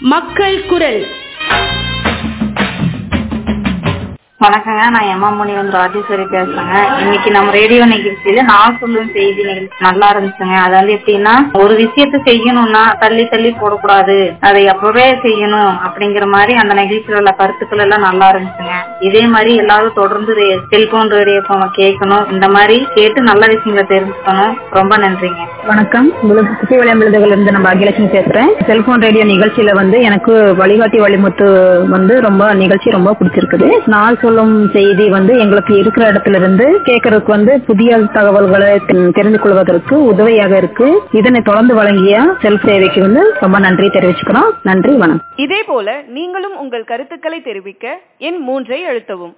மக்கள் குரல் வணக்கங்க நான் எம்மா முனிவன் ராஜேஸ்வரி பேசுறேங்க இன்னைக்கு நம்ம ரேடியோ நிகழ்ச்சியில நான் சொல்லும் செய்தி நிகழ்ச்சி நல்லா இருந்துச்சுங்க அது வந்து எப்படின்னா ஒரு விஷயத்த செய்யணும்னா தள்ளி தள்ளி போடக்கூடாது அதை அப்பவே செய்யணும் அப்படிங்கிற மாதிரி அந்த நிகழ்ச்சியில உள்ள கருத்துக்கள் எல்லாம் நல்லா இருந்துச்சுங்க இதே மாதிரி எல்லாரும் தொடர்ந்து செல்போன் ரேடியோ கேட்கணும் இந்த மாதிரி கேட்டு நல்ல விஷயங்களை தெரிஞ்சுக்கணும் ரொம்ப நன்றிங்க வணக்கம் உங்களுக்கு குட்டி விளையாண்டுகள் இருந்து நம்ம அகிலட்சுமி பேசுறேன் செல்போன் ரேடியோ நிகழ்ச்சியில வந்து எனக்கு வழிகாட்டி வழிமுத்து வந்து ரொம்ப நிகழ்ச்சி ரொம்ப பிடிச்சிருக்குது நான் சொல்லும் செய்தி வந்து எங்களுக்கு இருக்கிற இடத்துல இருந்து கேட்கறதுக்கு வந்து புதிய தகவல்களை தெ- தெரிந்து கொள்வதற்கு உதவியாக இருக்கு இதனை தொடர்ந்து வழங்கிய செல்ஃப் சேவைக்கு வந்து ரொம்ப நன்றி தெரிவிச்சுக்கிறோம் நன்றி வணக்கம் இதே போல நீங்களும் உங்கள் கருத்துக்களை தெரிவிக்க எண் மூன்றை அழுத்தவும்